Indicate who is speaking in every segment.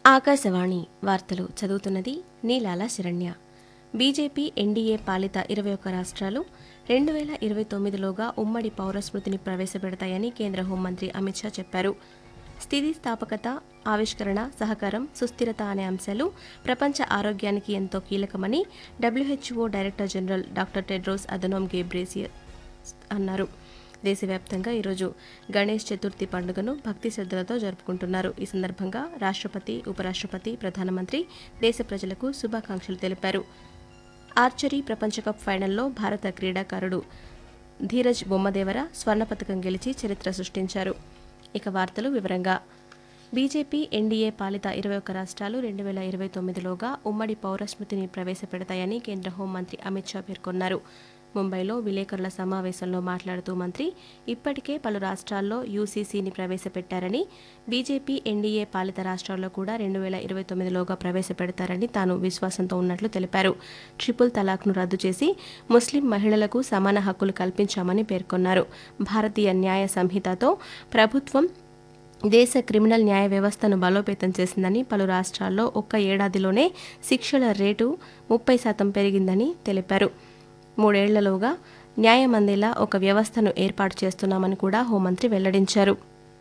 Speaker 1: ఆకాశవాణి వార్తలు చదువుతున్నది నీలాల శరణ్య బీజేపీ ఎన్డీఏ పాలిత ఇరవై ఒక్క రాష్ట్రాలు రెండు వేల ఇరవై తొమ్మిదిలోగా ఉమ్మడి పౌరస్మృతిని ప్రవేశపెడతాయని కేంద్ర హోంమంత్రి అమిత్ షా చెప్పారు స్థితిస్థాపకత ఆవిష్కరణ సహకారం సుస్థిరత అనే అంశాలు ప్రపంచ ఆరోగ్యానికి ఎంతో కీలకమని WHO director general doctor Tedros Adhanom Ghebreyesus అన్నారు దేశవ్యాప్తంగా ఈరోజు గణేష్ చతుర్థి పండుగను భక్తి శ్రద్ధలతో జరుపుకుంటున్నారు ఈ సందర్భంగా రాష్ట్రపతి ఉపరాష్ట్రపతి ప్రధానమంత్రి దేశ ప్రజలకు శుభాకాంక్షలు తెలిపారు ఆర్చరీ ప్రపంచ కప్ ఫైనల్లో భారత క్రీడాకారుడు ధీరజ్ బొమ్మదేవర స్వర్ణ పథకం గెలిచి చరిత్ర సృష్టించారు ఇక వార్తలు వివరంగా బీజేపీ ఎన్డీఏ పాలిత ఇరవై ఒక్క రాష్ట్రాలు రెండు వేల ఇరవై తొమ్మిదిలోగా ఉమ్మడి పౌరస్మృతిని ప్రవేశపెడతాయని కేంద్ర హోంమంత్రి అమిత్ షా పేర్కొన్నారు ముంబైలో విలేకరుల సమావేశంలో మాట్లాడుతూ మంత్రి ఇప్పటికే పలు రాష్ట్రాల్లో యూసీసీని ప్రవేశపెట్టారని బీజేపీ ఎన్డీఏ పాలిత రాష్ట్రాల్లో కూడా రెండు వేల ఇరవై తొమ్మిదిలోగా ప్రవేశపెడతారని తాను విశ్వాసంతో ఉన్నట్లు తెలిపారు ట్రిపుల్ తలాక్ను రద్దు చేసి ముస్లిం మహిళలకు సమాన హక్కులు కల్పించామని పేర్కొన్నారు భారతీయ న్యాయ సంహితతో ప్రభుత్వం దేశ క్రిమినల్ న్యాయ వ్యవస్థను బలోపేతం చేసిందని పలు రాష్ట్రాల్లో ఒక్క ఏడాదిలోనే శిక్షల రేటు ముప్పై శాతం పెరిగిందని తెలిపారు మూడేళ్లలోగా న్యాయం అందేలా ఒక వ్యవస్థను ఏర్పాటు చేస్తున్నామని కూడా హోంమంత్రి వెల్లడించారు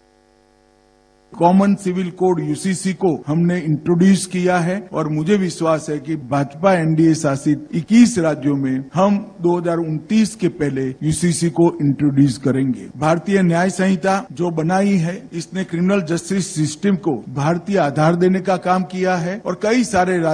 Speaker 2: कॉमन सिविल कोड यूसीसी को हमने इंट्रोड्यूस किया है और मुझे विश्वास है कि भाजपा एनडीए शासित 21 राज्यों में हम 2029 के पहले यूसीसी को इंट्रोड्यूस करेंगे भारतीय न्याय संहिता जो बनाई है इसने क्रिमिनल जस्टिस सिस्टम को भारतीय आधार देने का काम किया है और कई सारे